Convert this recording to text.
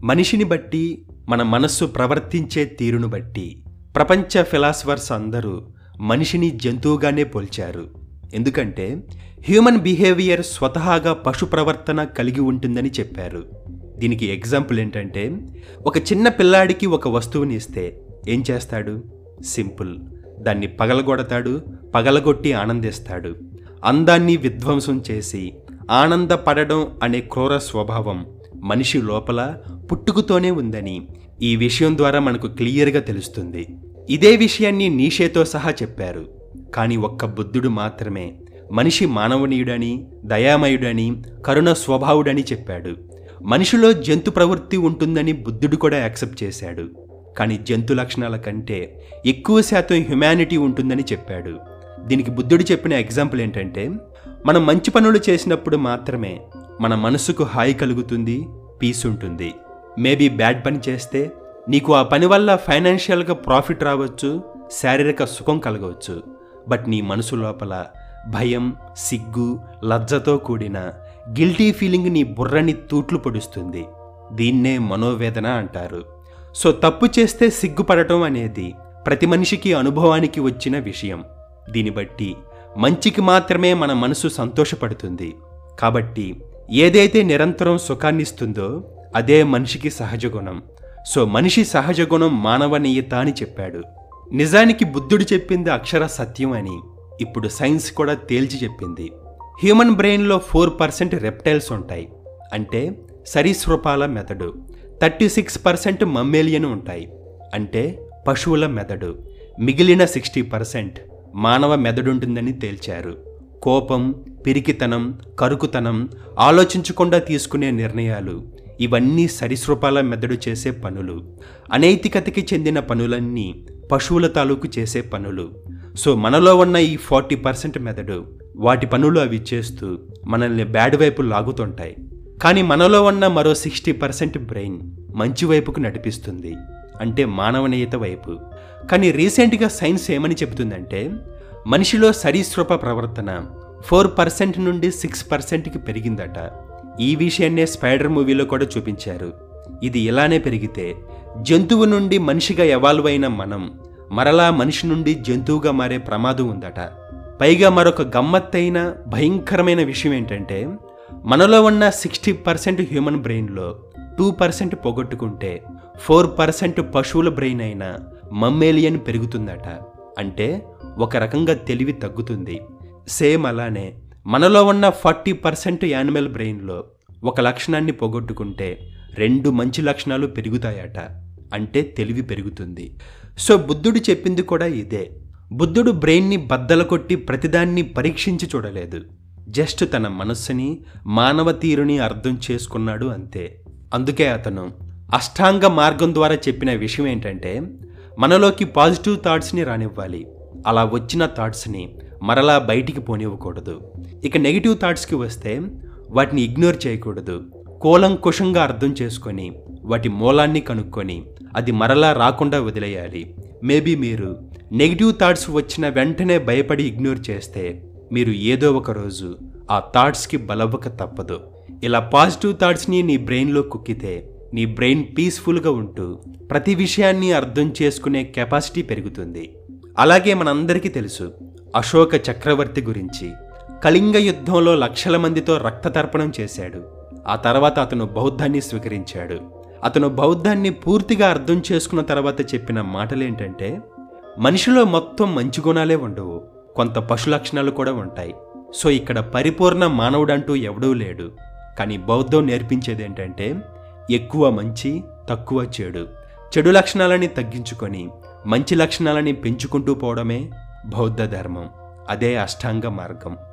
మనిషిని బట్టి మన మనస్సు ప్రవర్తించే తీరును బట్టి ప్రపంచ ఫిలాసఫర్స్ అందరూ మనిషిని జంతువుగానే పోల్చారు ఎందుకంటే హ్యూమన్ బిహేవియర్ స్వతహాగా పశు ప్రవర్తన కలిగి ఉంటుందని చెప్పారు దీనికి ఎగ్జాంపుల్ ఏంటంటే ఒక చిన్న పిల్లాడికి ఒక వస్తువుని ఇస్తే ఏం చేస్తాడు సింపుల్ దాన్ని పగలగొడతాడు పగలగొట్టి ఆనందిస్తాడు అందాన్ని విధ్వంసం చేసి ఆనందపడడం అనే క్రూర స్వభావం మనిషి లోపల పుట్టుకతోనే ఉందని ఈ విషయం ద్వారా మనకు క్లియర్గా తెలుస్తుంది ఇదే విషయాన్ని నీషేతో సహా చెప్పారు కానీ ఒక్క బుద్ధుడు మాత్రమే మనిషి మానవనీయుడని దయామయుడని కరుణ స్వభావుడని చెప్పాడు మనిషిలో జంతు ప్రవృత్తి ఉంటుందని బుద్ధుడు కూడా యాక్సెప్ట్ చేశాడు కానీ జంతు లక్షణాల కంటే ఎక్కువ శాతం హ్యుమానిటీ ఉంటుందని చెప్పాడు దీనికి బుద్ధుడు చెప్పిన ఎగ్జాంపుల్ ఏంటంటే మనం మంచి పనులు చేసినప్పుడు మాత్రమే మన మనసుకు హాయి కలుగుతుంది పీస్ ఉంటుంది మేబీ బ్యాడ్ పని చేస్తే నీకు ఆ పని వల్ల ఫైనాన్షియల్గా ప్రాఫిట్ రావచ్చు శారీరక సుఖం కలగవచ్చు బట్ నీ మనసు లోపల భయం సిగ్గు లజ్జతో కూడిన గిల్టీ ఫీలింగ్ నీ బుర్రని తూట్లు పొడుస్తుంది దీన్నే మనోవేదన అంటారు సో తప్పు చేస్తే సిగ్గుపడటం అనేది ప్రతి మనిషికి అనుభవానికి వచ్చిన విషయం దీన్ని బట్టి మంచికి మాత్రమే మన మనసు సంతోషపడుతుంది కాబట్టి ఏదైతే నిరంతరం సుఖాన్నిస్తుందో అదే మనిషికి సహజ గుణం సో మనిషి సహజ గుణం మానవనీయత అని చెప్పాడు నిజానికి బుద్ధుడు చెప్పింది అక్షర సత్యం అని ఇప్పుడు సైన్స్ కూడా తేల్చి చెప్పింది హ్యూమన్ బ్రెయిన్లో ఫోర్ పర్సెంట్ రెప్టైల్స్ ఉంటాయి అంటే సరీసృపాల మెదడు థర్టీ సిక్స్ పర్సెంట్ మమ్మేలియన్ ఉంటాయి అంటే పశువుల మెదడు మిగిలిన సిక్స్టీ పర్సెంట్ మానవ మెదడుంటుందని తేల్చారు కోపం పిరికితనం కరుకుతనం ఆలోచించకుండా తీసుకునే నిర్ణయాలు ఇవన్నీ సరీసృపాల మెదడు చేసే పనులు అనైతికతకి చెందిన పనులన్నీ పశువుల తాలూకు చేసే పనులు సో మనలో ఉన్న ఈ ఫార్టీ పర్సెంట్ మెదడు వాటి పనులు అవి చేస్తూ మనల్ని బ్యాడ్ వైపు లాగుతుంటాయి కానీ మనలో ఉన్న మరో సిక్స్టీ పర్సెంట్ బ్రెయిన్ మంచి వైపుకు నడిపిస్తుంది అంటే మానవనీయత వైపు కానీ రీసెంట్గా సైన్స్ ఏమని చెబుతుందంటే మనిషిలో సరీసృప ప్రవర్తన ఫోర్ పర్సెంట్ నుండి సిక్స్ పర్సెంట్కి పెరిగిందట ఈ విషయాన్నే స్పైడర్ మూవీలో కూడా చూపించారు ఇది ఇలానే పెరిగితే జంతువు నుండి మనిషిగా ఎవాల్వ్ అయిన మనం మరలా మనిషి నుండి జంతువుగా మారే ప్రమాదం ఉందట పైగా మరొక గమ్మత్తైన భయంకరమైన విషయం ఏంటంటే మనలో ఉన్న సిక్స్టీ పర్సెంట్ హ్యూమన్ బ్రెయిన్లో టూ పర్సెంట్ పోగొట్టుకుంటే ఫోర్ పర్సెంట్ పశువుల బ్రెయిన్ అయిన మమ్మేలియన్ పెరుగుతుందట అంటే ఒక రకంగా తెలివి తగ్గుతుంది సేమ్ అలానే మనలో ఉన్న ఫార్టీ పర్సెంట్ యానిమల్ బ్రెయిన్లో ఒక లక్షణాన్ని పోగొట్టుకుంటే రెండు మంచి లక్షణాలు పెరుగుతాయట అంటే తెలివి పెరుగుతుంది సో బుద్ధుడు చెప్పింది కూడా ఇదే బుద్ధుడు బ్రెయిన్ని బద్దల కొట్టి ప్రతిదాన్ని పరీక్షించి చూడలేదు జస్ట్ తన మనస్సుని మానవ తీరుని అర్థం చేసుకున్నాడు అంతే అందుకే అతను అష్టాంగ మార్గం ద్వారా చెప్పిన విషయం ఏంటంటే మనలోకి పాజిటివ్ థాట్స్ని రానివ్వాలి అలా వచ్చిన థాట్స్ని మరలా బయటికి పోనివ్వకూడదు ఇక నెగిటివ్ థాట్స్కి వస్తే వాటిని ఇగ్నోర్ చేయకూడదు కూలంకుషంగా అర్థం చేసుకొని వాటి మూలాన్ని కనుక్కొని అది మరలా రాకుండా వదిలేయాలి మేబీ మీరు నెగిటివ్ థాట్స్ వచ్చిన వెంటనే భయపడి ఇగ్నోర్ చేస్తే మీరు ఏదో ఒక రోజు ఆ థాట్స్కి బలవ్వక తప్పదు ఇలా పాజిటివ్ థాట్స్ని నీ బ్రెయిన్లో కుక్కితే నీ బ్రెయిన్ పీస్ఫుల్గా ఉంటూ ప్రతి విషయాన్ని అర్థం చేసుకునే కెపాసిటీ పెరుగుతుంది అలాగే మనందరికీ తెలుసు అశోక చక్రవర్తి గురించి కళింగ యుద్ధంలో లక్షల మందితో రక్తతర్పణం చేశాడు ఆ తర్వాత అతను బౌద్ధాన్ని స్వీకరించాడు అతను బౌద్ధాన్ని పూర్తిగా అర్థం చేసుకున్న తర్వాత చెప్పిన మాటలేంటంటే మనిషిలో మొత్తం మంచి గుణాలే ఉండవు కొంత పశు లక్షణాలు కూడా ఉంటాయి సో ఇక్కడ పరిపూర్ణ మానవుడంటూ ఎవడూ లేడు కానీ బౌద్ధం నేర్పించేది ఏంటంటే ఎక్కువ మంచి తక్కువ చెడు చెడు లక్షణాలని తగ్గించుకొని మంచి లక్షణాలని పెంచుకుంటూ పోవడమే బౌద్ధ ధర్మం అదే అష్టాంగ మార్గం